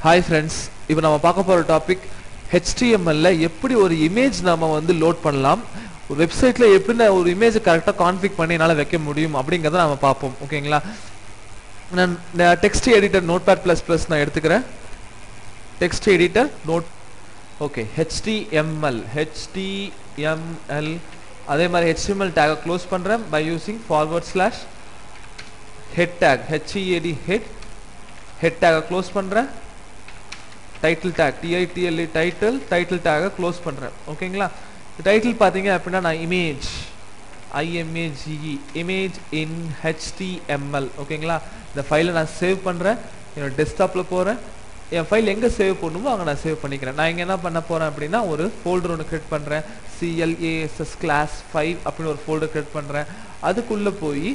hi friends இப்போ நம்ம பார்க்க போகிற டாபிக் ஹெச்டிஎம்எல்ல எப்படி ஒரு இமேஜ் நம்ம வந்து லோட் பண்ணலாம் ஒரு வெப்சைட்டில் எப்படி நான் ஒரு இமேஜ் கரெக்டாக கான்ஃபிக் பண்ணி என்னால் வைக்க முடியும் அப்படிங்கிறத நம்ம பார்ப்போம் ஓகேங்களா நான் text editor notepad plus plus நான் எடுத்துக்கிறேன் text editor note okay HTML HTML அதே மாதிரி ஹெச்டிஎம்எல் டேகை க்ளோஸ் பண்ணுறேன் by using forward slash head tag H E A D head head டேகை க்ளோஸ் பண்ணுறேன் title tag T I T L E title title டேகை க்ளோஸ் பண்ணுறேன் ஓகேங்களா டைட்டில் பார்த்தீங்க அப்படின்னா நான் image I M A G E image in HTML ஓகேங்களா இந்த ஃபைலை நான் சேவ் பண்ணுறேன் என்னோட டெஸ்க்டாப்பில் போகிறேன் என் ஃபைல் எங்கே சேவ் பண்ணுமோ அங்கே நான் சேவ் பண்ணிக்கிறேன் நான் இங்கே என்ன பண்ண போகிறேன் அப்படின்னா ஒரு ஃபோல்டர் ஒன்று க்ரியேட் பண்ணுறேன் சிஎல்ஏஎஸ்எஸ் கிளாஸ் ஃபைவ் அப்படின்னு ஒரு ஃபோல்டர் க்ரியேட் பண்ணுறேன் அதுக்குள்ளே போய்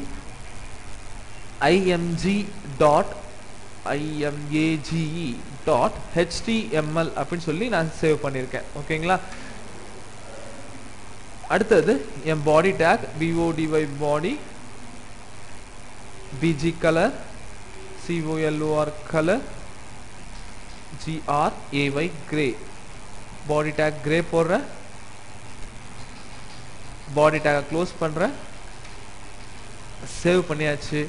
IMG dot I M A G E dot HTML அப்படின்னு சொல்லி நான் சேவ் பண்ணியிருக்கேன் ஓகேங்களா அடுத்தது என் body tag B O D Y body BG colour C O L O R colour G R A Y grey body tag grey போடுறேன் பாடி டேக்கை க்ளோஸ் பண்ணுறேன் சேவ் பண்ணியாச்சு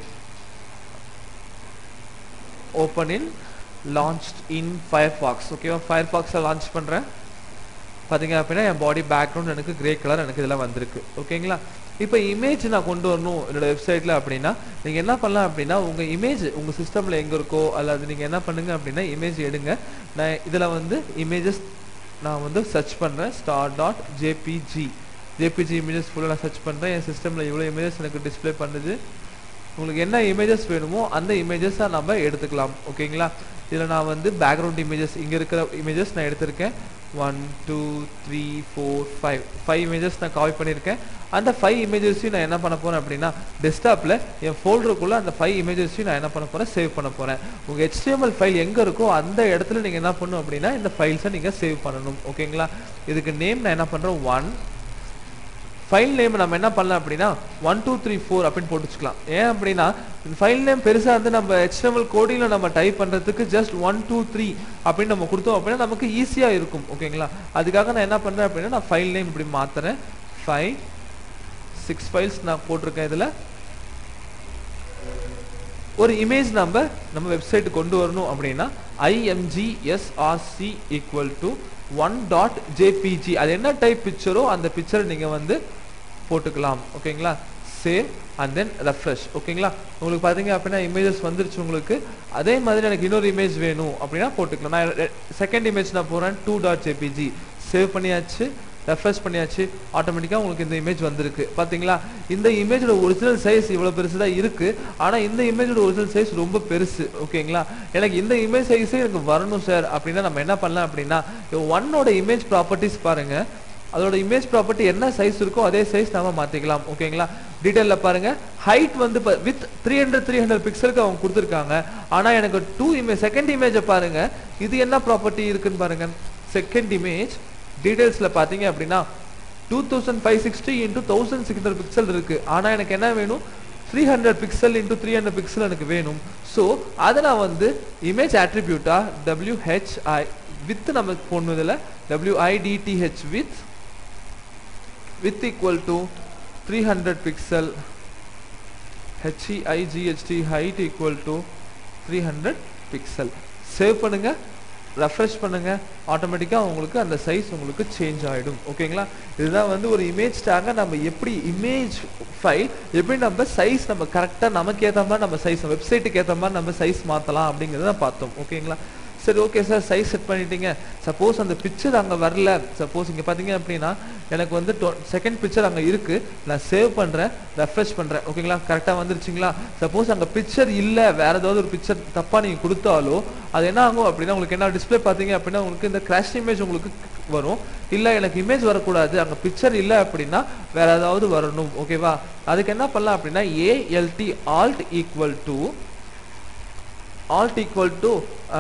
open in launched in Firefox ஓகேவா ஃபயர்ஃபாக்ஸை லான்ச் பண்ணுறேன் பார்த்தீங்க அப்படின்னா என் பாடி பேக்ரவுண்ட் எனக்கு கிரே கலர் எனக்கு இதெல்லாம் வந்திருக்கு ஓகேங்களா இப்போ இமேஜ் நான் கொண்டு வரணும் என்னோட வெப்சைட்டில் அப்படின்னா நீங்கள் என்ன பண்ணலாம் அப்படின்னா உங்கள் இமேஜ் உங்கள் சிஸ்டமில் எங்கே இருக்கோ அல்லது நீங்கள் என்ன பண்ணுங்க அப்படின்னா இமேஜ் எடுங்க நான் இதில் வந்து இமேஜஸ் நான் வந்து சர்ச் பண்ணுறேன் star dot JPG JPG images ஃபுல்லாக நான் சர்ச் பண்ணுறேன் என் சிஸ்டமில் இவ்வளோ இமேஜஸ் எனக்கு டிஸ்பிளே பண்ணுது உங்களுக்கு என்ன இமேஜஸ் வேணுமோ அந்த இமேஜஸாக நம்ம எடுத்துக்கலாம் ஓகேங்களா இதில் நான் வந்து பேக்ரவுண்ட் இமேஜஸ் இங்கே இருக்கிற இமேஜஸ் நான் எடுத்திருக்கேன் one two three four five five images நான் காப்பி பண்ணியிருக்கேன் அந்த ஃபைவ் இமேஜஸையும் நான் என்ன பண்ண போகிறேன் அப்படின்னா டெஸ்க்டாப்பில் என் ஃபோல்டருக்குள்ளே அந்த ஃபைவ் இமேஜஸையும் நான் என்ன பண்ண போகிறேன் சேவ் பண்ண போகிறேன் உங்கள் ஹெச்டிஎம்எல் ஃபைல் எங்கே இருக்கோ அந்த இடத்துல நீங்கள் என்ன பண்ணணும் அப்படின்னா இந்த ஃபைல்ஸை நீங்கள் சேவ் பண்ணணும் ஓகேங்களா இதுக்கு நேம் நான் என்ன பண்ணுறேன் ஒன் ஃபைல் நேம் நம்ம என்ன பண்ணலாம் அப்படின்னா ஒன் டூ த்ரீ ஃபோர் அப்படின்னு போட்டு வச்சுக்கலாம் ஏன் அப்படின்னா ஃபைல் நேம் பெருசாக இருந்து நம்ம ஹெச்எம்எல் கோடிங்கில் நம்ம டைப் பண்ணுறதுக்கு ஜஸ்ட் ஒன் டூ த்ரீ அப்படின்னு நம்ம கொடுத்தோம் அப்படின்னா நமக்கு ஈஸியாக இருக்கும் ஓகேங்களா அதுக்காக நான் என்ன பண்ணுறேன் அப்படின்னா நான் ஃபைல் நேம் இப்படி மாற்றுறேன் ஃபைவ் சிக்ஸ் ஃபைல்ஸ் நான் போட்டிருக்கேன் இதில் ஒரு இமேஜ் நம்ம நம்ம வெப்சைட்டு கொண்டு வரணும் அப்படின்னா IMG SRC equal to one dot JPG அது என்ன டைப் பிக்சரோ அந்த பிக்சரை நீங்கள் வந்து போட்டுக்கலாம் ஓகேங்களா சேவ் அண்ட் தென் ரெஃப்ரெஷ் ஓகேங்களா உங்களுக்கு பார்த்தீங்க அப்படின்னா இமேஜஸ் வந்துருச்சு உங்களுக்கு அதே மாதிரி எனக்கு இன்னொரு இமேஜ் வேணும் அப்படின்னா போட்டுக்கலாம் நான் செகண்ட் இமேஜ் நான் போகிறேன் டூ டாட் ஜேபிஜி சேவ் பண்ணியாச்சு ரெஃப்ரெஷ் பண்ணியாச்சு ஆட்டோமேட்டிக்காக உங்களுக்கு இந்த இமேஜ் வந்திருக்கு பார்த்தீங்களா இந்த இமேஜோட ஒரிஜினல் சைஸ் இவ்வளோ பெருசு தான் இருக்குது ஆனால் இந்த இமேஜோட ஒரிஜினல் சைஸ் ரொம்ப பெருசு ஓகேங்களா எனக்கு இந்த இமேஜ் சைஸே எனக்கு வரணும் சார் அப்படின்னா நம்ம என்ன பண்ணலாம் அப்படின்னா ஒன்னோட இமேஜ் ப்ராப்பர்ட்டிஸ் பாருங்கள் அதோட இமேஜ் ப்ராப்பர்ட்டி என்ன சைஸ் இருக்கோ அதே சைஸ் நம்ம மாற்றிக்கலாம் ஓகேங்களா டீட்டெயிலில் பாருங்கள் ஹைட் வந்து width three hundred three hundred பிக்சலுக்கு அவங்க கொடுத்துருக்காங்க ஆனால் எனக்கு டூ இமேஜ் செகண்ட் இமேஜை பாருங்கள் இது என்ன ப்ராப்பர்ட்டி இருக்குன்னு பாருங்கள் செகண்ட் இமேஜ் டீடைல்ஸில் பார்த்தீங்க அப்படின்னா two thousand five sixty into thousand six hundred pixel இருக்குது ஆனால் எனக்கு என்ன வேணும் three hundred pixel into three hundred pixel எனக்கு வேணும் ஸோ அதை நான் வந்து இமேஜ் ஆட்ரிபியூட்டாக டபிள்யூஹெச்ஐ வித் நம்ம போடணும் W I D T H width width equal to three hundred pixel H E I G H T height equal to three hundred pixel save பண்ணுங்கள் ரெஃப்ரெஷ் பண்ணுங்க ஆட்டோமேட்டிக்காக உங்களுக்கு அந்த சைஸ் உங்களுக்கு சேஞ்ச் ஆகிடும் ஓகேங்களா இதுதான் வந்து ஒரு இமேஜ் டேங்க நம்ம எப்படி இமேஜ் ஃபைல் எப்படி நம்ம சைஸ் நம்ம கரெக்டாக நமக்கு ஏற்ற மாதிரி நம்ம சைஸ் வெப்சைட்டுக்கு ஏற்ற மாதிரி நம்ம சைஸ் மாற்றலாம் அப்படிங்கிறத பார்த்தோம் ஓகேங்களா சரி ஓகே சார் சைஸ் செட் பண்ணிட்டீங்க சப்போஸ் அந்த பிக்சர் அங்கே வரல சப்போஸ் இங்கே பார்த்தீங்க அப்படின்னா எனக்கு வந்து செகண்ட் பிக்சர் அங்கே இருக்குது நான் சேவ் பண்ணுறேன் ரெஃப்ரெஷ் பண்ணுறேன் ஓகேங்களா கரெக்டாக வந்துருச்சுங்களா சப்போஸ் அங்கே பிக்சர் இல்லை வேற ஏதாவது ஒரு பிக்சர் தப்பாக நீங்கள் கொடுத்தாலோ அது என்ன ஆகும் அப்படின்னா உங்களுக்கு என்ன டிஸ்பிளே பார்த்தீங்க அப்படின்னா உங்களுக்கு இந்த கிராஷ் இமேஜ் உங்களுக்கு வரும் இல்லை எனக்கு இமேஜ் வரக்கூடாது அங்கே பிக்சர் இல்லை அப்படின்னா வேற ஏதாவது வரணும் ஓகேவா அதுக்கு என்ன பண்ணலாம் அப்படின்னா ALT alt equal to alt equal to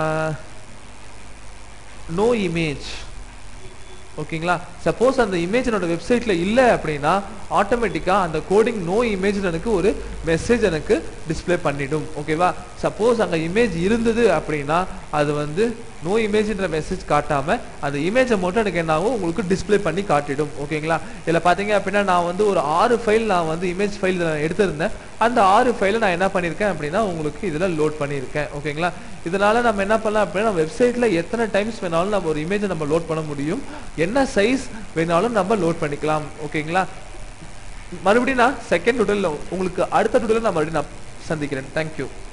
no image ஓகேங்களா சப்போஸ் அந்த இமேஜ் என்னோட வெப்சைட்ல இல்லை அப்படின்னா ஆட்டோமேட்டிக்காக அந்த கோடிங் நோ இமேஜ் எனக்கு ஒரு மெசேஜ் எனக்கு டிஸ்ப்ளே பண்ணிடும் ஓகேவா சப்போஸ் அங்க இமேஜ் இருந்தது அப்படின்னா அது வந்து நோ இமேஜ்ன்ற மெசேஜ் காட்டாம அந்த இமேஜை மட்டும் எனக்கு என்ன ஆகும் உங்களுக்கு டிஸ்ப்ளே பண்ணி காட்டிடும் ஓகேங்களா இதுல பாத்தீங்க அப்படின்னா நான் வந்து ஒரு ஆறு ஃபைல் நான் வந்து இமேஜ் ஃபைல் எடுத்திருந்தேன் அந்த ஆறு ஃபைலை நான் என்ன பண்ணியிருக்கேன் அப்படின்னா உங்களுக்கு இதுல லோட் பண்ணியிருக்கேன் ஓகேங்களா இதனால நம்ம என்ன பண்ணலாம் அப்படின்னா வெப்சைட்ல எத்தனை டைம்ஸ் வேணாலும் நம்ம ஒரு இமேஜை நம்ம லோட் பண்ண முடியும் என்ன சைஸ் வேணாலும் நம்ம லோட் பண்ணிக்கலாம் ஓகேங்களா மறுபடியும் நான் செகண்ட் டுடல் உங்களுக்கு அடுத்த டுடல் நான் மறுபடியும் நான் சந்திக்கிறேன் தேங்க்யூ